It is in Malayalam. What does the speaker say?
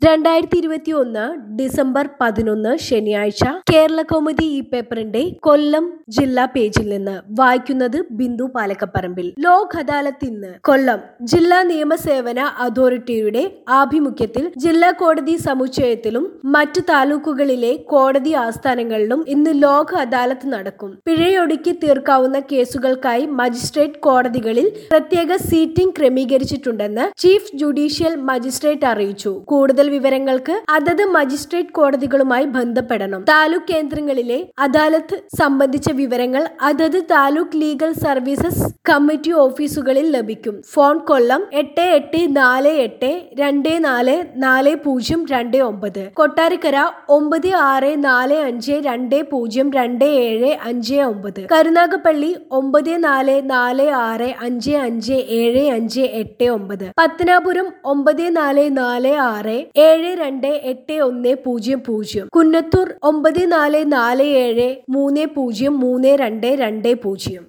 രണ്ടായിരത്തി ഇരുപത്തി ഒന്ന് ഡിസംബർ പതിനൊന്ന് ശനിയാഴ്ച കേരള കൗമുദി ഈ പേപ്പറിന്റെ കൊല്ലം ജില്ലാ പേജിൽ നിന്ന് വായിക്കുന്നത് ബിന്ദു പാലക്കപ്പറമ്പിൽ ലോക് അദാലത്ത് ഇന്ന് കൊല്ലം ജില്ലാ നിയമസേവന അതോറിറ്റിയുടെ ആഭിമുഖ്യത്തിൽ ജില്ലാ കോടതി സമുച്ചയത്തിലും മറ്റു താലൂക്കുകളിലെ കോടതി ആസ്ഥാനങ്ങളിലും ഇന്ന് ലോക് അദാലത്ത് നടക്കും പിഴയൊടുക്കി തീർക്കാവുന്ന കേസുകൾക്കായി മജിസ്ട്രേറ്റ് കോടതികളിൽ പ്രത്യേക സീറ്റിംഗ് ക്രമീകരിച്ചിട്ടുണ്ടെന്ന് ചീഫ് ജുഡീഷ്യൽ മജിസ്ട്രേറ്റ് അറിയിച്ചു കൂടുതൽ വിവരങ്ങൾക്ക് അതത് മജിസ്ട്രേറ്റ് കോടതികളുമായി ബന്ധപ്പെടണം താലൂക്ക് കേന്ദ്രങ്ങളിലെ അദാലത്ത് സംബന്ധിച്ച വിവരങ്ങൾ അതത് താലൂക്ക് ലീഗൽ സർവീസസ് കമ്മിറ്റി ഓഫീസുകളിൽ ലഭിക്കും ഫോൺ കൊല്ലം എട്ട് എട്ട് നാല് എട്ട് രണ്ട് നാല് നാല് പൂജ്യം രണ്ട് ഒമ്പത് കൊട്ടാരക്കര ഒമ്പത് ആറ് നാല് അഞ്ച് രണ്ട് പൂജ്യം രണ്ട് ഏഴ് അഞ്ച് ഒമ്പത് കരുനാഗപ്പള്ളി ഒമ്പത് നാല് നാല് ആറ് അഞ്ച് അഞ്ച് ഏഴ് അഞ്ച് എട്ട് ഒമ്പത് പത്തനാപുരം ഒമ്പത് നാല് നാല് ആറ് ഏഴ് രണ്ട് എട്ട് ഒന്ന് പൂജ്യം പൂജ്യം കുന്നത്തൂർ ഒമ്പത് നാല് നാല് ഏഴ് മൂന്ന് പൂജ്യം മൂന്ന് രണ്ട് രണ്ട് പൂജ്യം